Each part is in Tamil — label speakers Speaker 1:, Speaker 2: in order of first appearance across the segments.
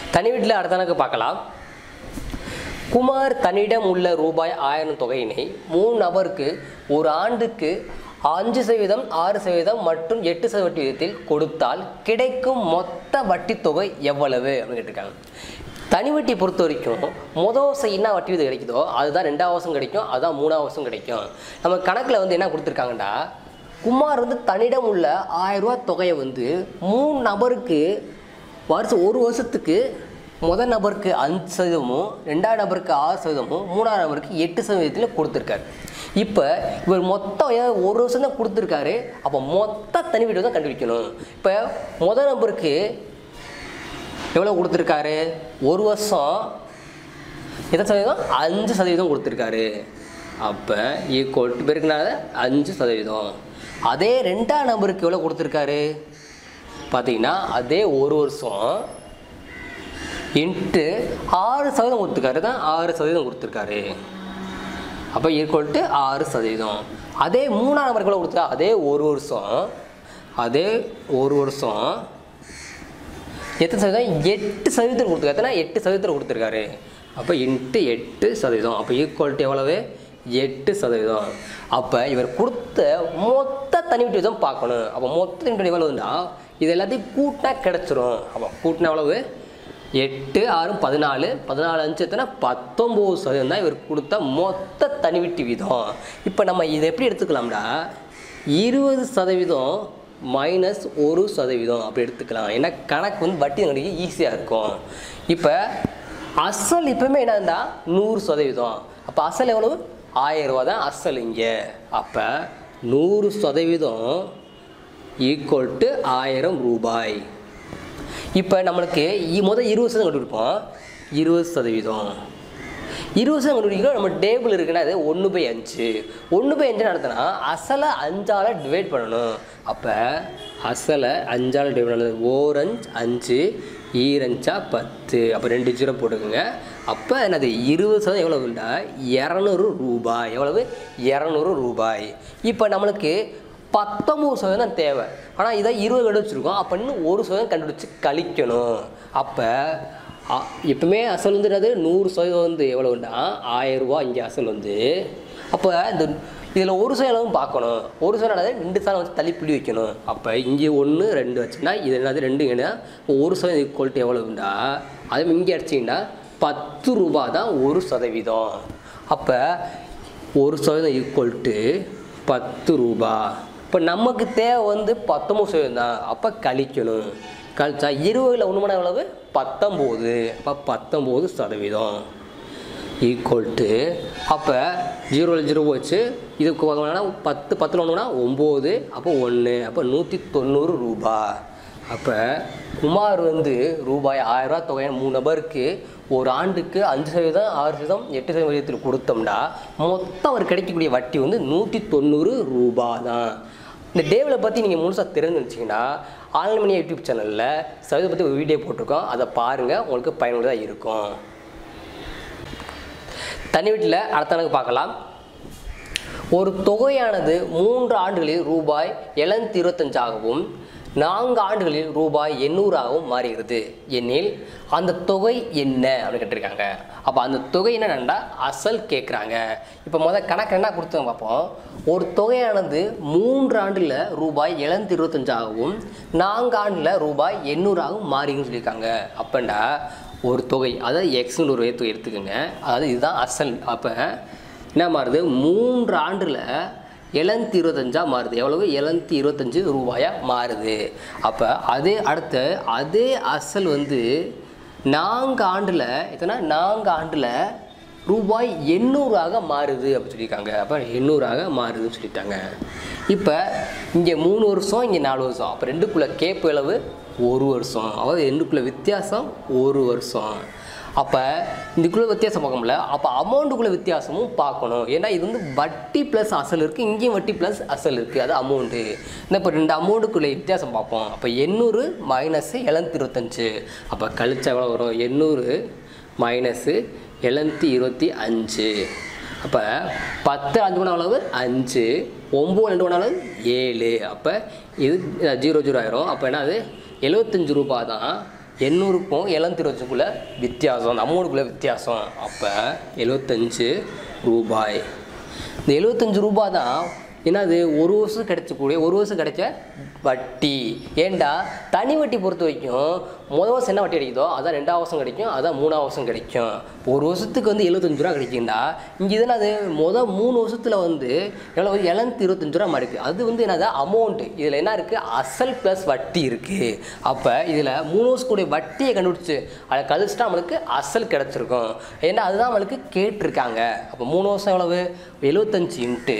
Speaker 1: தனி வீட்டில் அடுத்தனக்கு பார்க்கலாம் குமார் தன்னிடம் உள்ள ரூபாய் ஆயிரம் தொகையினை மூணு நபருக்கு ஒரு ஆண்டுக்கு அஞ்சு சதவீதம் ஆறு சதவீதம் மற்றும் எட்டு சதவீத வட்டி விகிதத்தில் கொடுத்தால் கிடைக்கும் மொத்த வட்டி தொகை எவ்வளவு அப்படின்னு கேட்டிருக்காங்க தனி வட்டி பொறுத்த வரைக்கும் மொதல் வருஷம் என்ன வட்டி விகிதம் கிடைக்குதோ அதுதான் ரெண்டாவது வருஷம் கிடைக்கும் அதுதான் மூணாவது வருஷம் கிடைக்கும் நம்ம கணக்கில் வந்து என்ன கொடுத்துருக்காங்கடா குமார் வந்து தன்னிடம் உள்ள ஆயிரம் ரூபாய் தொகையை வந்து மூணு நபருக்கு வருஷம் ஒரு வருஷத்துக்கு முதல் நபருக்கு அஞ்சு சதவீதமும் ரெண்டாவது நபருக்கு ஆறு சதவீதமும் மூணாவது நபருக்கு எட்டு சதவீதத்தில் கொடுத்துருக்காரு இப்போ இவர் மொத்தம் ஏன் ஒரு வருஷம் தான் கொடுத்துருக்காரு அப்போ மொத்த தனி வீடு தான் கண்டுபிடிக்கணும் இப்போ முதல் நபருக்கு எவ்வளோ கொடுத்துருக்காரு ஒரு வருஷம் எத்தனை சதவீதம் அஞ்சு சதவீதம் கொடுத்துருக்காரு அப்போ ஈக்குவல் டு பேருக்குனால அஞ்சு சதவீதம் அதே ரெண்டாம் நம்பருக்கு எவ்வளோ கொடுத்துருக்காரு பார்த்தீங்கன்னா அதே ஒரு வருஷம் இன்ட்டு ஆறு சதவீதம் கொடுத்துருக்காரு தான் ஆறு சதவீதம் கொடுத்துருக்காரு அப்போ ஈக்குவல் டு ஆறு சதவீதம் அதே மூணாம் நம்பருக்கு எவ்வளோ கொடுத்துருக்கா அதே ஒரு வருஷம் அதே ஒரு வருஷம் எத்தனை சதவீதம் எட்டு சதவீதத்தில் கொடுத்துருக்காரு எத்தனை எட்டு சதவீதத்தில் கொடுத்துருக்காரு அப்போ இன்ட்டு எட்டு சதவீதம் அப்போ ஈக்குவல்ட்டி எவ்வளவு எட்டு சதவீதம் அப்போ இவர் கொடுத்த மொத்த தனி விகிதம் பார்க்கணும் அப்போ மொத்த தனி விகிதம் எவ்வளவுன்னா இது எல்லாத்தையும் கூட்டினா கிடச்சிரும் அப்போ கூட்டினா எவ்வளவு எட்டு ஆறு பதினாலு பதினாலு அஞ்சு எத்தனை பத்தொம்போது சதவீதம் தான் இவர் கொடுத்த மொத்த தனி விட்டு வீதம் இப்போ நம்ம இதை எப்படி எடுத்துக்கலாம்டா இருபது சதவீதம் மைனஸ் ஒரு சதவீதம் அப்படி எடுத்துக்கலாம் ஏன்னா கணக்கு வந்து வட்டி கணக்கு ஈஸியாக இருக்கும் இப்போ அசல் எப்பவுமே என்னன்னா நூறு சதவீதம் அப்போ அசல் எவ்வளவு ஆயிரம் ரூபா தான் அசல் இங்கே அப்போ நூறு சதவீதம் ஈக்குவல் டு ஆயிரம் ரூபாய் இப்போ நம்மளுக்கு இ- முதல் இருபது சதவீதம் கண்டுபிடிப்போம் இருபது சதவீதம் இருபது சதவீதம் கண்டுபிடிக்கிறோம் நம்ம டேபிள் இருக்குன்னா அது ஒன்று பை அஞ்சு ஒன்று பை அஞ்சு நடத்தினா அசலை அஞ்சால் டிவைட் பண்ணணும் அப்போ அசலை அஞ்சால் டிவைட் பண்ணணும் ஓர் அஞ்சு அஞ்சு ஈரஞ்சா பத்து அப்போ ரெண்டு ஜீரோ போட்டுக்கோங்க அப்போ என்னது இருபது சதவீதம் எவ்வளவுண்டா இரநூறு ரூபாய் எவ்வளவு இரநூறு ரூபாய் இப்போ நம்மளுக்கு பத்தொம்பது சதவீதம் தான் தேவை ஆனால் இதை இருபது கண்டுபிடிச்சிருக்கோம் அப்போ இன்னும் ஒரு சதவீதம் கண்டுபிடிச்சு கழிக்கணும் அப்போ எப்பவுமே அசல் வந்து என்னது நூறு சதவீதம் வந்து எவ்வளோண்டா ஆயிரம் ரூபாய் இங்கே அசல் வந்து அப்போ இந்த இதில் ஒரு சதவீதம் பார்க்கணும் ஒரு சதவீதம் என்னது ரெண்டு சாலம் வச்சு தள்ளி புள்ளி வைக்கணும் அப்போ இங்கே ஒன்று ரெண்டு வச்சுன்னா இது என்னது ரெண்டு என்ன ஒரு சதவீதம் ஈக்குவல்ட்டு எவ்வளோண்டா அதே இங்கே அடிச்சிங்கன்னா பத்து ரூபா தான் ஒரு சதவீதம் அப்போ ஒரு சதவீதம் ஈக்குவல் டு பத்து ரூபா இப்போ நமக்கு தேவை வந்து பத்தொம்பது சதவீதம் தான் அப்போ கழிக்கணும் கழிச்சா இருபதில் ஒன்று மணி எவ்வளவு பத்தொம்போது அப்போ பத்தொம்போது சதவீதம் ஈக்குவல் டு அப்போ ஜீரோவில் ஜீரோ வச்சு இதுக்கு வாங்கினா பத்து பத்தில் ஒன்றுனா ஒம்பது அப்போ ஒன்று அப்போ நூற்றி தொண்ணூறு ரூபா அப்போ குமார் வந்து ரூபாய் ஆயிரரூவா தொகையை மூணு நபருக்கு ஒரு ஆண்டுக்கு அஞ்சு சதவீதம் ஆறு சதவீதம் எட்டு சதவீதம் விகிதத்தில் கொடுத்தோம்னா மொத்தம் அவர் கிடைக்கக்கூடிய வட்டி வந்து நூற்றி தொண்ணூறு ரூபா தான் இந்த டேவில் பற்றி நீங்கள் முழுசாக தெரிஞ்சு வச்சிங்கன்னா ஆன்லைன் மணி யூடியூப் சேனலில் சதவீதம் பற்றி ஒரு வீடியோ போட்டிருக்கோம் அதை பாருங்கள் உங்களுக்கு பயனுள்ளதாக இருக்கும் தனி வீட்டில் அடுத்த கணக்கு பார்க்கலாம் ஒரு தொகையானது மூன்று ஆண்டுகளில் ரூபாய் எழுநூத்தி இருபத்தஞ்சாகவும் நான்கு ஆண்டுகளில் ரூபாய் எண்ணூறாகவும் மாறுகிறது எனில் அந்த தொகை என்ன அப்படின்னு கேட்டிருக்காங்க அப்போ அந்த தொகை என்னென்னா அசல் கேட்குறாங்க இப்போ முதல் கணக்கு என்ன கொடுத்தோம் பார்ப்போம் ஒரு தொகையானது மூன்று ஆண்டில் ரூபாய் எழுநூத்தி இருபத்தஞ்சாகவும் நான்கு ஆண்டில் ரூபாய் எண்ணூறாகவும் மாறிங்கன்னு சொல்லியிருக்காங்க அப்பண்டா ஒரு தொகை அதாவது எக்ஸ்னு ஒரு தொகை எடுத்துக்கோங்க அதாவது இதுதான் அசல் அப்போ என்ன மாறுது மூன்று ஆண்டில் எழுநூத்தி இருபத்தஞ்சா மாறுது எவ்வளவு எழுநூத்தி இருபத்தஞ்சு ரூபாயா மாறுது அப்போ அதே அடுத்த அதே அசல் வந்து நான்கு ஆண்டில் எத்தனை நான்கு ஆண்டில் ரூபாய் எண்ணூறாக மாறுது அப்படின்னு சொல்லியிருக்காங்க அப்போ எண்ணூறாக மாறுதுன்னு சொல்லிட்டாங்க இப்போ இங்கே மூணு வருஷம் இங்கே நாலு வருஷம் அப்போ ரெண்டுக்குள்ள கேப் அளவு ஒரு வருஷம் அதாவது ரெண்டுக்குள்ள வித்தியாசம் ஒரு வருஷம் அப்போ இதுக்குள்ள வித்தியாசம் பார்க்க முடியல அப்போ அமௌண்ட்டுக்குள்ள வித்தியாசமும் பார்க்கணும் ஏன்னா இது வந்து வட்டி ப்ளஸ் அசல் இருக்குது இங்கேயும் வட்டி ப்ளஸ் அசல் இருக்குது அது அமௌண்ட்டு இந்த இப்போ ரெண்டு அமௌண்ட்டுக்குள்ள வித்தியாசம் பார்ப்போம் அப்போ எண்ணூறு மைனஸு எழுநூத்தி இருபத்தஞ்சு அப்போ கழிச்சா எவ்வளோ வரும் எண்ணூறு மைனஸு எழுநூத்தி இருபத்தி அஞ்சு அப்போ பத்து அஞ்சு மணி அளவு அஞ்சு ஒம்பது ரெண்டு மணி அளவு ஏழு அப்போ இது ஜீரோ ஜீரோ ஆயிரும் அப்போ என்னது எழுபத்தஞ்சு ரூபா தான் எண்ணூறுக்கும் எழுநூத்தி இருபத்தஞ்சுக்குள்ள வித்தியாசம் அந்த அமௌண்ட்டுக்குள்ள வித்தியாசம் அப்போ எழுபத்தஞ்சு ரூபாய் இந்த எழுபத்தஞ்சு ரூபாய் தான் என்னது ஒரு வருஷம் கிடைச்சக்கூடிய ஒரு வருஷம் கிடைச்ச வட்டி ஏன்டா தனி வட்டி பொறுத்த வரைக்கும் முதல் வருஷம் என்ன வட்டி கிடைக்குதோ அதான் ரெண்டாவது வருஷம் கிடைக்கும் அதான் மூணாவது வருஷம் கிடைக்கும் ஒரு வருஷத்துக்கு வந்து எழுபத்தஞ்சு ரூபா கிடைக்கும்டா இங்கே இதுனா அது மொதல் மூணு வருஷத்தில் வந்து எவ்வளோ எழுநூத்தி இருபத்தஞ்சு ரூபா மாதிரி இருக்குது அது வந்து என்னது அமௌண்ட்டு இதில் என்ன இருக்குது அசல் ப்ளஸ் வட்டி இருக்குது அப்போ இதில் மூணு வருஷத்துடைய வட்டியை கண்டுபிடிச்சு அதை கழிச்சிட்டா நம்மளுக்கு அசல் கிடச்சிருக்கும் ஏன்னா அதுதான் நம்மளுக்கு கேட்டிருக்காங்க அப்போ மூணு வருஷம் எவ்வளவு எழுபத்தஞ்சு இன்ட்டு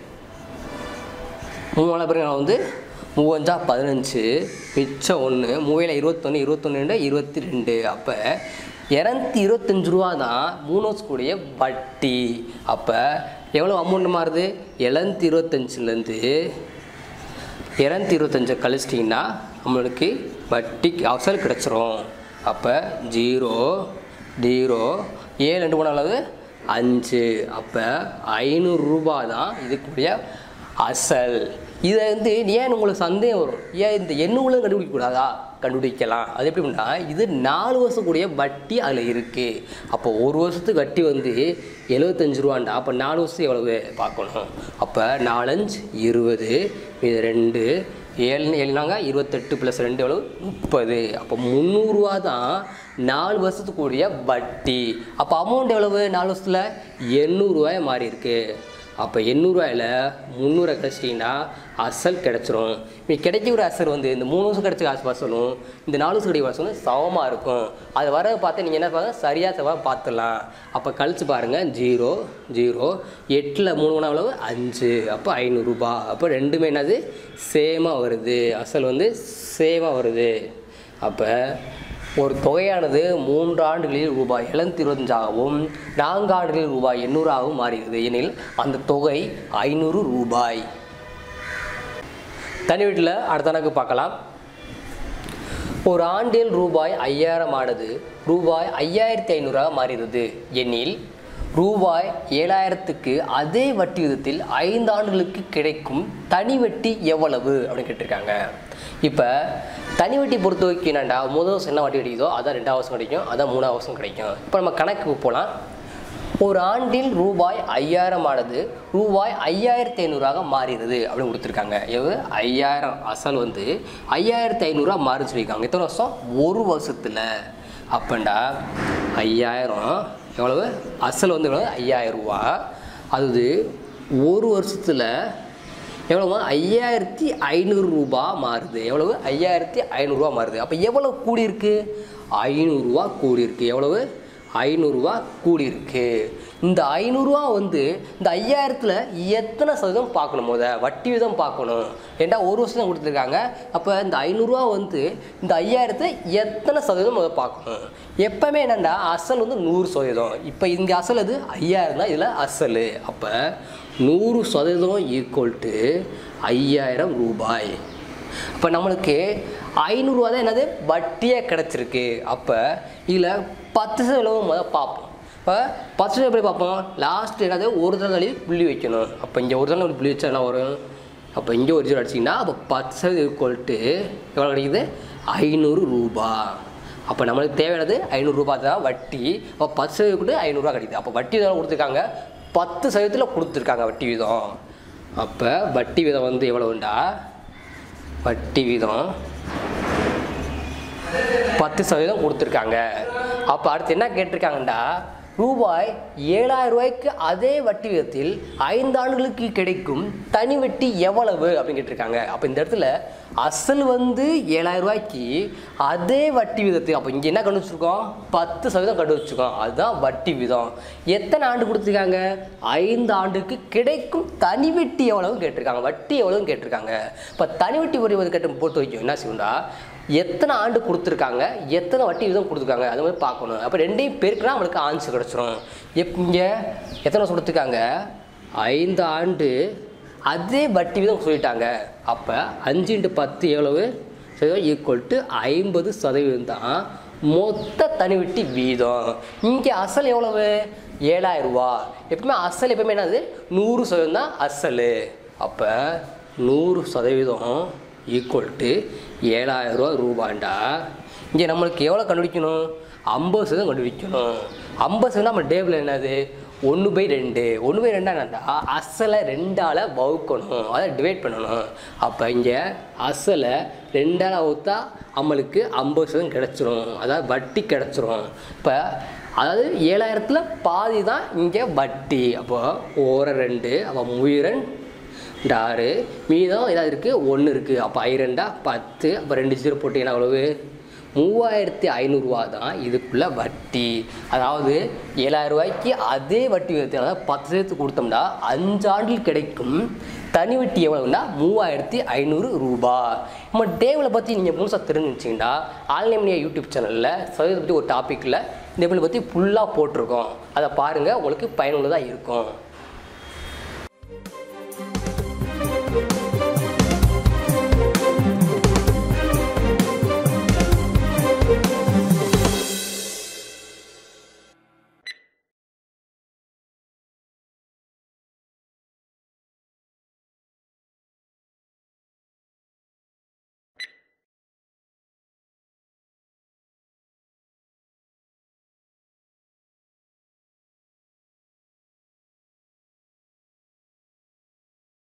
Speaker 1: மூணு பேர் வந்து மூவஞ்சா பதினஞ்சு மிச்சம் ஒன்று மூவையில் இருபத்தொன்று இருபத்தொன்று இருபத்தி ரெண்டு அப்போ இரநூத்தி இருபத்தஞ்சு ரூபா தான் மூணு வருஷக்கூடிய வட்டி அப்போ எவ்வளோ அமௌண்ட் மாறுது எழுநூத்தி இருபத்தஞ்சிலேருந்து இரநூத்தி இருபத்தஞ்சை கழிச்சிட்டிங்கன்னா நம்மளுக்கு வட்டிக்கு அவசரம் கிடச்சிரும் அப்போ ஜீரோ ஜீரோ ஏழு ரெண்டு மூணு அளவு அஞ்சு அப்போ ஐநூறுரூபா தான் இதுக்குரிய அசல் இதை வந்து ஏன் உங்களுக்கு சந்தேகம் வரும் ஏன் இந்த எண்ணூறுல கண்டுபிடிக்க கூடாதா கண்டுபிடிக்கலாம் அது எப்படி பண்ணா இது நாலு வருஷம் கூடிய வட்டி அதில் இருக்குது அப்போ ஒரு வருஷத்துக்கு வட்டி வந்து எழுபத்தஞ்சு ரூபாண்டா அப்போ நாலு வருஷம் எவ்வளவு பார்க்கணும் அப்போ நாலஞ்சு இருபது இது ரெண்டு ஏழு ஏழுனாங்க இருபத்தெட்டு ப்ளஸ் ரெண்டு எவ்வளவு முப்பது அப்போ முந்நூறுரூவா தான் நாலு வருஷத்துக்குரிய வட்டி அப்போ அமௌண்ட் எவ்வளவு நாலு வருஷத்தில் எண்ணூறுரூவாய் மாறி இருக்கு அப்போ எண்ணூறுவாயில் முந்நூறை கிடச்சிட்டிங்கன்னா அசல் கிடச்சிரும் இப்போ கிடைக்கக்கூடிய அசல் வந்து இந்த மூணு வருஷம் கிடச்ச காசு வசூலும் இந்த நாலு வருஷம் கிடைக்கிற வசூலும் சமமாக இருக்கும் அது வர பார்த்து நீங்கள் என்ன பாருங்க சரியாக செவ்வாய் பார்த்துடலாம் அப்போ கழிச்சு பாருங்கள் ஜீரோ ஜீரோ எட்டில் மூணு மணி அளவு அஞ்சு அப்போ ஐநூறுரூபா அப்போ ரெண்டுமே என்னது சேமாக வருது அசல் வந்து சேமாக வருது அப்போ ஒரு தொகையானது மூன்று ஆண்டுகளில் ரூபாய் எழுநூத்தி இருபத்தஞ்சாகவும் நான்கு ஆண்டுகளில் ரூபாய் எண்ணூறாகவும் மாறுகிறது எனில் அந்த தொகை ஐநூறு ரூபாய் தனி வீட்டில் அடுத்த கணக்கு பார்க்கலாம் ஒரு ஆண்டில் ரூபாய் ஐயாயிரம் ஆனது ரூபாய் ஐயாயிரத்தி ஐநூறாக மாறுகிறது எனில் ரூபாய் ஏழாயிரத்துக்கு அதே வட்டி விதத்தில் ஐந்து ஆண்டுகளுக்கு கிடைக்கும் தனி வட்டி எவ்வளவு அப்படின்னு கேட்டிருக்காங்க இப்போ தனி வட்டி பொறுத்த வரைக்கும் என்னடா முதல் வருஷம் என்ன வட்டி கிடைக்குதோ அதான் ரெண்டாவது வருஷம் கிடைக்கும் அதான் மூணாவது வருஷம் கிடைக்கும் இப்போ நம்ம கணக்குக்கு போகலாம் ஒரு ஆண்டில் ரூபாய் ஐயாயிரம் ஆனது ரூபாய் ஐயாயிரத்தி ஐநூறாக மாறுகிறது அப்படின்னு கொடுத்துருக்காங்க எவ்வளவு ஐயாயிரம் அசல் வந்து ஐயாயிரத்தி ஐநூறுரூவா மாறுன்னு சொல்லியிருக்காங்க எத்தனை வருஷம் ஒரு வருஷத்தில் அப்பண்டா ஐயாயிரம் எவ்வளவு அசல் வந்து எவ்வளவு ஐயாயிரம் ரூபா அது ஒரு வருஷத்தில் எவ்வளவு ஐயாயிரத்தி ஐநூறு ரூபா மாறுது எவ்வளவு ஐயாயிரத்தி ஐநூறுரூவா மாறுது அப்போ எவ்வளவு கூடியிருக்கு ஐநூறுரூவா கூடியிருக்கு எவ்வளவு ஐநூறுரூவா கூடியிருக்கு இந்த ஐநூறுரூவா வந்து இந்த ஐயாயிரத்தில் எத்தனை சதவீதம் பார்க்கணும் முத வட்டி வீதம் பார்க்கணும் ஏன்டா ஒரு வருஷம் தான் கொடுத்துருக்காங்க அப்போ இந்த ஐநூறுரூவா வந்து இந்த ஐயாயிரத்தை எத்தனை சதவீதம் முத பார்க்கணும் எப்பவுமே என்னென்னா அசல் வந்து நூறு சதவீதம் இப்போ இங்கே அசல் அது ஐயாயிரம் தான் இதில் அசல் அப்போ நூறு சதவீதம் ஈக்குவல் டு ஐயாயிரம் ரூபாய் அப்போ நம்மளுக்கு ஐநூறுரூவா தான் என்னது வட்டியாக கிடச்சிருக்கு அப்போ இதில் பத்து சதவீதம் முதல் பார்ப்போம் இப்போ பத்து சதவீதம் எப்படி பார்ப்போம் லாஸ்ட் என்னது ஒரு தடவை புள்ளி வைக்கணும் அப்போ இங்கே ஒரு தடவை புள்ளி வச்சா என்ன வரும் அப்போ இங்கே ஒரு ஜீரோ அடிச்சிங்கன்னா அப்போ பத்து சதவீதம் ஈக்குவல் டு எவ்வளோ கிடைக்குது ஐநூறு ரூபா அப்போ நம்மளுக்கு தேவையானது ஐநூறுரூபா தான் வட்டி அப்போ பத்து சதவீதம் கூட ஐநூறுரூவா கிடைக்குது அப்போ வட்டி எவ்வளோ கொடுத்துருக்காங்க பத்து சதவீதத்தில் கொடுத்துருக்காங்க வட்டி வீதம் அப்போ வட்டி வீதம் வந்து எவ்வளவுண்டா வட்டி வீதம் பத்து சதவீதம் கொடுத்துருக்காங்க அப்போ அடுத்து என்ன கேட்டிருக்காங்கண்டா ரூபாய் ஏழாயிரம் ரூபாய்க்கு அதே வட்டி விதத்தில் ஐந்து ஆண்டுகளுக்கு கிடைக்கும் தனி வட்டி எவ்வளவு அப்படின்னு கேட்டிருக்காங்க அப்போ இந்த இடத்துல அசல் வந்து ஏழாயிரம் ரூபாய்க்கு அதே வட்டி விதத்தில் அப்போ இங்கே என்ன கண்டுபிடிச்சிருக்கோம் பத்து சதவீதம் கண்டுபிடிச்சிருக்கோம் அதுதான் வட்டி விதம் எத்தனை ஆண்டு கொடுத்துருக்காங்க ஐந்து ஆண்டுக்கு கிடைக்கும் தனி வட்டி எவ்வளவு கேட்டிருக்காங்க வட்டி எவ்வளவுன்னு கேட்டிருக்காங்க இப்போ தனி வட்டி வரி கேட்டு பொறுத்த வரைக்கும் என்ன செய்யும்டா எத்தனை ஆண்டு கொடுத்துருக்காங்க எத்தனை வட்டி விதம் கொடுத்துருக்காங்க அது மாதிரி பார்க்கணும் அப்போ ரெண்டையும் பெருக்கினா நம்மளுக்கு ஆன்சர் கிடச்சிரும் எப் இங்கே எத்தனை வருஷம் கொடுத்துருக்காங்க ஐந்து ஆண்டு அதே வட்டி விதம் சொல்லிட்டாங்க அப்போ அஞ்சு இன்ட்டு பத்து எவ்வளவு சதவீதம் ஈக்குவல் டு ஐம்பது சதவீதம் தான் மொத்த தனி வட்டி வீதம் இங்கே அசல் எவ்வளவு ஏழாயிரம் ரூபா எப்பவுமே அசல் எப்பவுமே என்னது நூறு சதவீதம் தான் அசல் அப்போ நூறு சதவீதம் ஈக்குவல் டு ஏழாயிரம் ரூபா ரூபாண்டா இங்கே நம்மளுக்கு எவ்வளோ கண்டுபிடிக்கணும் ஐம்பது சதவீதம் கண்டுபிடிக்கணும் ஐம்பது சதவீதம் நம்ம டேபிள் என்னது ஒன்று பை ரெண்டு ஒன்று பை ரெண்டா என்னடா அசலை ரெண்டால் வகுக்கணும் அதை டிவைட் பண்ணணும் அப்போ இங்கே அசலை ரெண்டால் வகுத்தா நம்மளுக்கு ஐம்பது சதவீதம் கிடச்சிரும் அதாவது வட்டி கிடச்சிரும் இப்போ அதாவது ஏழாயிரத்தில் பாதி தான் இங்கே வட்டி அப்போ ஓர ரெண்டு அப்போ முயிரன் ஆறு மீதம் ஏதாவது இருக்குது ஒன்று இருக்குது அப்போ ஐ ரெண்டா பத்து அப்போ ரெண்டு ஜீரோ போட்டிங்கன்னா எவ்வளவு மூவாயிரத்தி ஐநூறுரூவா தான் இதுக்குள்ள வட்டி அதாவது ஏழாயிரம் ரூபாய்க்கு அதே வட்டி விகிதத்தை அதாவது பத்து சேர்த்து கொடுத்தோம்னா அஞ்சு ஆண்டில் கிடைக்கும் தனி வட்டி எவ்வளவுன்னா மூவாயிரத்தி ஐநூறு ரூபாய் நம்ம டேபிளை பற்றி நீங்கள் முழுசாக தெரிஞ்சுச்சிங்கன்னா ஆன்லைன் யூடியூப் சேனலில் சதவீதத்தை பற்றி ஒரு டாப்பிக்கில் டேபிளை பற்றி ஃபுல்லாக போட்டிருக்கோம் அதை பாருங்கள் உங்களுக்கு பயனுள்ளதாக இருக்கும்